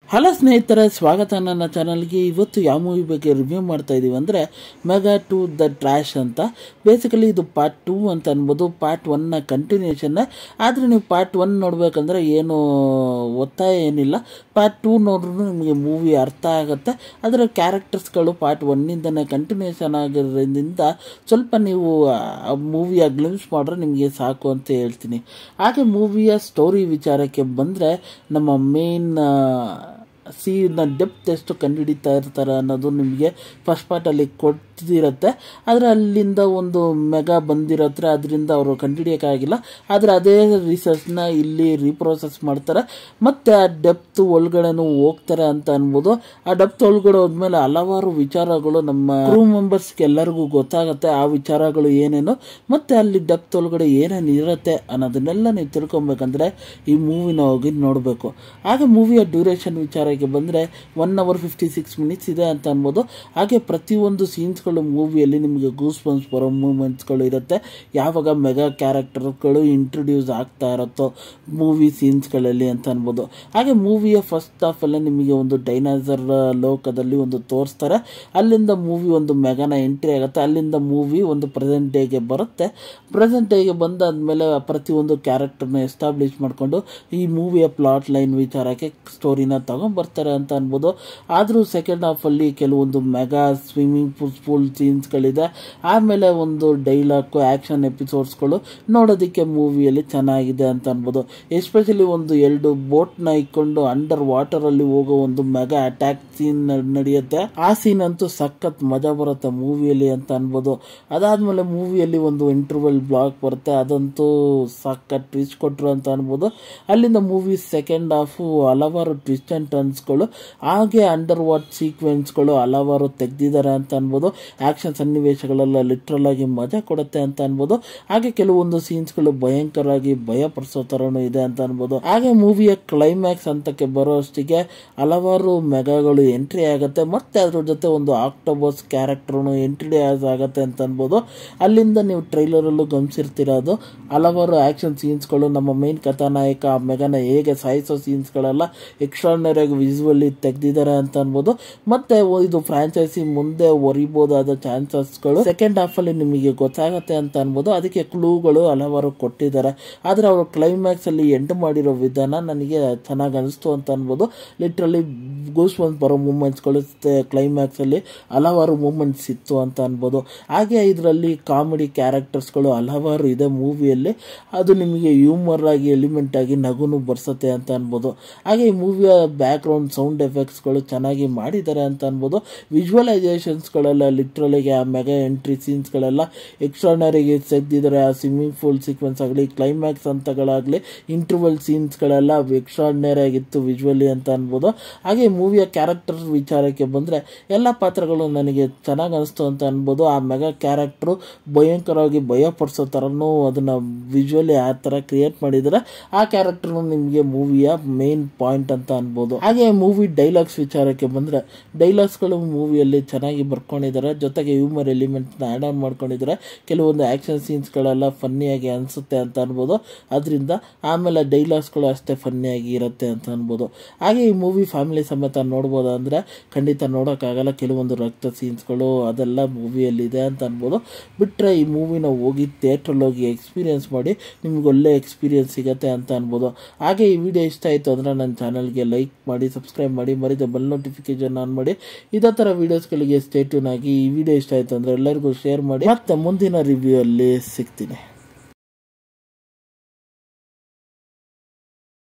hello ಸ್ನೇಹಿತರೆ ಸ್ವಾಗತ ನನ್ನ ಚಾನಲ್ಗೆ ಇವತ್ತು ಯಾವ ಮೂವಿ ಬಗ್ಗೆ ರಿವ್ಯೂ ಮಾಡ್ತಾ ಇದ್ದೀವಿ ಅಂದರೆ ಮೆಗಾ ಟು ದ ಟ್ರ್ಯಾಶ್ ಅಂತ ಬೇಸಿಕಲಿ ಇದು ಪಾರ್ಟ್ ಟೂ ಅಂತ ಅನ್ಬೋದು ಪಾರ್ಟ್ ಒನ್ನ ಕಂಟಿನ್ಯೂಷನ್ ಆದರೆ ನೀವು ಪಾರ್ಟ್ ಒನ್ ನೋಡಬೇಕಂದ್ರೆ ಏನು ಒತ್ತಾಯ ಏನಿಲ್ಲ ಪಾರ್ಟ್ ಟೂ ನೋಡ್ರೂ ನಿಮಗೆ ಮೂವಿ ಅರ್ಥ ಆಗುತ್ತೆ ಅದರ ಕ್ಯಾರೆಕ್ಟರ್ಸ್ಗಳು ಪಾರ್ಟ್ ಒನ್ನಿಂದನೇ ಕಂಟಿನ್ಯೂಷನ್ ಆಗಿರೋದ್ರಿಂದ ಸ್ವಲ್ಪ ನೀವು ಆ ಮೂವಿಯ ಗ್ಲಿಮ್ಸ್ ಮಾಡ್ರೆ ನಿಮಗೆ ಸಾಕು ಅಂತ ಹೇಳ್ತೀನಿ ಹಾಗೆ ಮೂವಿಯ ಸ್ಟೋರಿ ವಿಚಾರಕ್ಕೆ ಬಂದರೆ ನಮ್ಮ ಮೇನ್ ಸೀನ ಡೆಪ್ತ್ ಎಷ್ಟು ಕಂಡುಹಿಡಿತಾ ಇರ್ತಾರೆ ಅನ್ನೋದು ನಿಮಗೆ ಫಸ್ಟ್ ಪಾರ್ಟಲ್ಲಿ ಕೊಡ್ತಿರುತ್ತೆ ಆದರೆ ಅಲ್ಲಿಂದ ಒಂದು ಮೆಗಾ ಬಂದಿರತ್ತೆ ಅದರಿಂದ ಅವರು ಕಂಡುಹಿಡಿಯೋಕ್ಕಾಗಿಲ್ಲ ಆದರೆ ಅದೇ ರಿಸರ್ಚ್ನ ಇಲ್ಲಿ ರೀಪ್ರೋಸೆಸ್ ಮಾಡ್ತಾರೆ ಮತ್ತು ಆ ಡೆಪ್ತ್ ಒಳಗಡೆನೂ ಹೋಗ್ತಾರೆ ಅಂತ ಅನ್ಬೋದು ಆ ಡೆಪ್ತ್ ಒಳಗಡೆ ಹೋದ್ಮೇಲೆ ಹಲವಾರು ವಿಚಾರಗಳು ನಮ್ಮ ಕ್ರೂ ಮೆಂಬರ್ಸ್ಗೆ ಎಲ್ಲರಿಗೂ ಗೊತ್ತಾಗುತ್ತೆ ಆ ವಿಚಾರಗಳು ಏನೇನು ಮತ್ತು ಅಲ್ಲಿ ಡೆಪ್ತ್ ಒಳಗಡೆ ಏನೇನು ಇರುತ್ತೆ ಅನ್ನೋದನ್ನೆಲ್ಲ ನೀವು ತಿಳ್ಕೊಬೇಕಂದ್ರೆ ಈ ಮೂವಿನ ಹೋಗಿ ನೋಡಬೇಕು ಹಾಗೆ ಮೂವಿಯ ಡ್ಯೂರೇಷನ್ ವಿಚಾರಕ್ಕೆ ಬಂದರೆ one hour fifty six minutes ಇದೆ ಅಂತ ಅನ್ಬೋದು ಹಾಗೆ ಪ್ರತಿಯೊಂದು ಸೀನ್ಸ್ಗಳು ಮೂವಿಯಲ್ಲಿ ನಿಮಗೆ ಗೂಸ್ ಬಂಪ್ಸ್ ಬರೋ ಮೂಮೆಂಟ್ಸ್ಗಳು ಇರುತ್ತೆ ಯಾವಾಗ ಮೆಗಾ ಕ್ಯಾರೆಕ್ಟರ್ಗಳು ಇಂಟ್ರೊಡ್ಯೂಸ್ ಆಗ್ತಾ ಇರುತ್ತೋ ಮೂವಿ ಸೀನ್ಸ್ಗಳಲ್ಲಿ ಅಂತ ಅನ್ಬೋದು ಹಾಗೆ ಮೂವಿಯ ಫಸ್ಟ್ ಹಾಫಲ್ಲೇ ನಿಮಗೆ ಒಂದು ಡೈನಾಸರ್ ಲೋಕದಲ್ಲಿ ಒಂದು ತೋರಿಸ್ತಾರೆ ಅಲ್ಲಿಂದ ಮೂವಿ ಒಂದು ಮೆಗಾನ ಎಂಟ್ರಿ ಆಗುತ್ತೆ ಅಲ್ಲಿಂದ ಮೂವಿ ಒಂದು ಪ್ರೆಸೆಂಟ್ ಡೇಗೆ ಬರುತ್ತೆ ಪ್ರೆಸೆಂಟ್ ಡೇಗೆ ಬಂದಾದ್ಮೇಲೆ ಪ್ರತಿಯೊಂದು ಕ್ಯಾರೆಕ್ಟರ್ನ ಎಸ್ಟಾಬ್ಲಿಷ್ ಮಾಡಿಕೊಂಡು ಈ ಮೂವಿಯ ಪ್ಲಾಟ್ ಲೈನ್ ವಿಚಾರಕ್ಕೆ ಸ್ಟೋರಿನ ತಗೊಂಡ್ಬರ್ತಾರೆ ಅಂತ ಅನ್ಬೋದು ಆದರೂ ಸೆಕೆಂಡ್ ಹಾಫಲ್ಲಿ ಕೆಲವೊಂದು ಮೆಗಾ ಸ್ವಿಮ್ಮಿಂಗ್ ಪೂಲ್ ಪೂಲ್ ಸೀನ್ಸ್ಗಳಿದೆ ಆಮೇಲೆ ಒಂದು ಡೈಲಾಗ್ ಆ್ಯಕ್ಷನ್ ಎಪಿಸೋಡ್ಸ್ಗಳು ನೋಡೋದಕ್ಕೆ ಮೂವಿಯಲ್ಲಿ ಚೆನ್ನಾಗಿದೆ ಅಂತ ಅನ್ಬೋದು ಎಸ್ಪೆಷಲಿ ಒಂದು ಎರಡು ಬೋಟ್ನ ಇಕ್ಕೊಂಡು ಅಂಡರ್ ವಾಟರಲ್ಲಿ ಹೋಗೋ ಒಂದು ಮೆಗಾ ಅಟ್ಯಾಕ್ ಸೀನ್ ನಡೆಯುತ್ತೆ ಆ ಸೀನ್ ಅಂತೂ ಸಖತ್ ಮಜಾ ಬರುತ್ತೆ ಮೂವಿಯಲ್ಲಿ ಅಂತ ಅನ್ಬೋದು ಅದಾದ್ಮೇಲೆ ಮೂವಿಯಲ್ಲಿ ಒಂದು ಇಂಟರ್ವಲ್ ಬ್ಲಾಕ್ ಬರುತ್ತೆ ಅದಂತೂ ಸಖತ್ ಟ್ವಿಸ್ಟ್ ಕೊಟ್ರು ಅಂತ ಅನ್ಬೋದು ಅಲ್ಲಿಂದ ಮೂವಿ ಸೆಕೆಂಡ್ ಹಾಫು ಹಲವಾರು ಟ್ವಿಸ್ಟ್ ಆ್ಯಂಡ್ ಟರ್ನ್ಸ್ಗಳು ಹಾಗೆ ಅಂಡರ್ ವಾಟ್ ಸೀಕ್ವೆನ್ಸ್ಗಳು ಹಲವಾರು ತೆಗ್ದಿದ್ದಾರೆ ಅಂತ ಅನ್ಬೋದು ಆ್ಯಕ್ಷನ್ ಸನ್ನಿವೇಶಗಳೆಲ್ಲ ಲಿಟ್ರಲ್ ಆಗಿ ಮಜಾ ಕೊಡುತ್ತೆ ಅಂತ ಅನ್ಬೋದು ಹಾಗೆ ಕೆಲವೊಂದು ಸೀನ್ಸ್ಗಳು ಭಯಂಕರವಾಗಿ ಭಯ ಪಡಿಸೋ ಥರನೂ ಇದೆ ಅಂತ ಅನ್ಬೋದು ಹಾಗೆ ಮೂವಿಯ ಕ್ಲೈಮ್ಯಾಕ್ಸ್ ಹಂತಕ್ಕೆ ಬರೋ ಅಷ್ಟಿಗೆ ಹಲವಾರು ಮೆಗಾಗಳು ಎಂಟ್ರಿ ಆಗುತ್ತೆ ಮತ್ತೆ ಅದ್ರ ಜೊತೆ ಒಂದು ಆಕ್ಟೋಬಸ್ ಕ್ಯಾರೆಕ್ಟರ್ನು ಎಂಟ್ರಿ ಆಗುತ್ತೆ ಅಂತ ಅನ್ಬೋದು ಅಲ್ಲಿಂದ ನೀವು ಟ್ರೈಲರಲ್ಲೂ ಗಮನಿಸಿರ್ತಿರೋದು ಹಲವಾರು ಆ್ಯಕ್ಷನ್ ಸೀನ್ಸ್ಗಳು ನಮ್ಮ ಮೇನ್ ಕಥಾನಾಯಕ ಆ ಮೆಗನ ಹೇಗೆ ಸಾಯಿಸೋ ಸೀನ್ಸ್ಗಳೆಲ್ಲ ಎಕ್ಸ್ಟ್ರಾರ್ನರಿಯಾಗಿ ವಿಸುವಲ್ಲಿ ತೆಗ್ದಿದ್ದಾರೆ ಅಂತ ಅನ್ಬೋದು ಮತ್ತೆ ಇದು ಫ್ರಾಂಚೈಸಿ ಮುಂದೆ ಒರಿಬೋದಾದ ಚಾನ್ಸಸ್ಗಳು ಸೆಕೆಂಡ್ ಹಾಫಲ್ಲಿ ನಿಮಗೆ ಗೊತ್ತಾಗತ್ತೆ ಅಂತ ಅನ್ಬೋದು ಅದಕ್ಕೆ ಕ್ಲೂಗಳು ಹಲವಾರು ಕೊಟ್ಟಿದ್ದಾರೆ ಆದರೆ ಅವರು ಕ್ಲೈಮ್ಯಾಕ್ಸ್ ಅಲ್ಲಿ ಎಂಡ್ ಮಾಡಿರೋ ವಿಧಾನ ನನಗೆ ಚೆನ್ನಾಗಿ ಅನಿಸ್ತು ಅಂತ ಅನ್ಬೋದು ಲಿಟ್ರಲಿ ಗೂಸ್ ಬಂದ್ ಬರೋ ಮೂಮೆಂಟ್ಸ್ಗಳು ಕ್ಲೈಮ್ಯಾಕ್ಸ್ ಅಲ್ಲಿ ಹಲವಾರು ಮೂಮೆಂಟ್ಸ್ ಇತ್ತು ಅಂತ ಅನ್ಬೋದು ಹಾಗೆ ಇದರಲ್ಲಿ ಕಾಮಿಡಿ ಕ್ಯಾರೆಕ್ಟರ್ಸ್ಗಳು ಹಲವಾರು ಇದೆ ಮೂವಿಯಲ್ಲಿ ಅದು ನಿಮಗೆ ಹ್ಯೂಮರ್ ಆಗಿ ಎಲಿಮೆಂಟ್ ಆಗಿ ನಗುನು ಬರ್ಸತ್ತೆ ಅಂತ ಅನ್ಬೋದು ಹಾಗೆ ಈ ಮೂವಿಯ ಬ್ಯಾಕ್ ಗ್ರೌಂಡ್ ಸೌಂಡ್ ಎಫೆಕ್ಟ್ಸ್ಗಳು ಚೆನ್ನಾಗಿ ಮಾಡಿದ್ದಾರೆ ಅಂತ ಅನ್ಬೋದು ವಿಜುವಲೈಸೇಷನ್ಸ್ಗಳೆಲ್ಲ ಲಿಟ್ರಲಿಗೆ ಆ ಮೆಗಾ ಎಂಟ್ರಿ ಸೀನ್ಸ್ಗಳೆಲ್ಲ ಎಕ್ಸ್ಟ್ರಾನರಿಗೆ ತೆಗ್ದಿದ್ದಾರೆ ಆ ಸ್ವಿಮ್ಮಿಂಗ್ ಪೂಲ್ ಸೀಕ್ವೆನ್ಸ್ ಆಗಲಿ ಕ್ಲೈಮ್ಯಾಕ್ಸ್ ಹಂತಗಳಾಗಲಿ ಇಂಟರ್ವಲ್ ಸೀನ್ಸ್ಗಳೆಲ್ಲ ಎಕ್ಸ್ಟ್ರಾರ್ಡಿನರಿ ಆಗಿತ್ತು ವಿಜುವಲಿ ಅಂತ ಅನ್ಬೋದು ಹಾಗೆ ಮೂವಿಯ ಕ್ಯಾರೆಕ್ಟರ್ ವಿಚಾರಕ್ಕೆ ಬಂದರೆ ಎಲ್ಲ ಪಾತ್ರಗಳು ನನಗೆ ಚೆನ್ನಾಗಿ ಅನಿಸ್ತು ಅಂತ ಅನ್ಬೋದು ಆ ಮೆಗಾ ಕ್ಯಾರೆಕ್ಟ್ರು ಭಯಂಕರವಾಗಿ ಭಯ ಪಡಿಸೋ ಥರನೂ ಅದನ್ನು ವಿಜುವಲಿ ಆ ಥರ ಕ್ರಿಯೇಟ್ ಮಾಡಿದರೆ ಆ ಕ್ಯಾರೆಕ್ಟರ್ನು ನಿಮಗೆ ಮೂವಿಯ ಮೇನ್ ಪಾಯಿಂಟ್ ಅಂತ ಅನ್ಬೋದು ಹಾಗೆ ಮೂವಿ ಡೈಲಾಗ್ಸ್ ವಿಚಾರಕ್ಕೆ ಬಂದರೆ ಡೈಲಾಗ್ಸ್ಗಳು ಮೂವಿಯಲ್ಲಿ ಚೆನ್ನಾಗಿ ಬರ್ಕೊಂಡಿದ್ದಾರೆ ಜೊತೆಗೆ ಹ್ಯೂಮರ್ ಎಲಿಮೆಂಟ್ನ ಆ್ಯಡ್ ಆನ್ ಮಾಡ್ಕೊಂಡಿದ್ದಾರೆ ಕೆಲವೊಂದು ಆ್ಯಕ್ಷನ್ ಸೀನ್ಸ್ಗಳೆಲ್ಲ ಫನ್ನಿಯಾಗಿ ಅನಿಸುತ್ತೆ ಅಂತ ಅನ್ಬೋದು ಅದರಿಂದ ಆಮೇಲೆ ಡೈಲಾಗ್ಸ್ಗಳು ಅಷ್ಟೇ ಫನ್ನಿಯಾಗಿ ಇರುತ್ತೆ ಅಂತ ಅನ್ಬೋದು ಹಾಗೆ ಈ ಮೂವಿ ಫ್ಯಾಮಿಲಿ ಸಮೇತ ನೋಡ್ಬೋದು ಅಂದರೆ ಖಂಡಿತ ನೋಡೋಕ್ಕಾಗಲ್ಲ ಕೆಲವೊಂದು ರಕ್ತ ಸೀನ್ಸ್ಗಳು ಅದೆಲ್ಲ ಮೂವಿಯಲ್ಲಿ ಇದೆ ಅಂತ ಅನ್ಬೋದು ಬಿಟ್ಟರೆ ಈ ಮೂವಿನ ಹೋಗಿ ಥಿಯೇಟ್ರಲ್ಲಿ ಹೋಗಿ ಎಕ್ಸ್ಪೀರಿಯನ್ಸ್ ಮಾಡಿ ನಿಮ್ಗೆ ಒಳ್ಳೆ ಎಕ್ಸ್ಪೀರಿಯನ್ಸ್ ಸಿಗುತ್ತೆ ಅಂತ ಅನ್ಬೋದು ಹಾಗೆ ಈ ವಿಡಿಯೋ ಇಷ್ಟ ಆಯಿತು ಅಂದರೆ ನನ್ನ ಚಾನಲ್ಗೆ ಲೈಕ್ ಮಾಡಿ ಸಬ್ಸ್ಕ್ರೈಬ್ ಮಾಡಿ ಮರಿದ ಬೆಲ್ ನೋಟಿಫಿಕೇಶನ್ ಆನ್ ಮಾಡಿ ಇದೇ ಥರ ವೀಡಿಯೋಸ್ಗಳಿಗೆ ಸ್ಟೇಟ್ಯೂನ್ ಆಗಿ ಈ ವಿಡಿಯೋ ಇಷ್ಟ ಆಯಿತು ಅಂದರೆ ಎಲ್ಲರಿಗೂ ಶೇರ್ ಮಾಡಿ ಮತ್ತೆ ಮುಂದಿನ ರಿವ್ಯೂ ಅಲ್ಲಿ ಸಿಗ್ತೀನಿ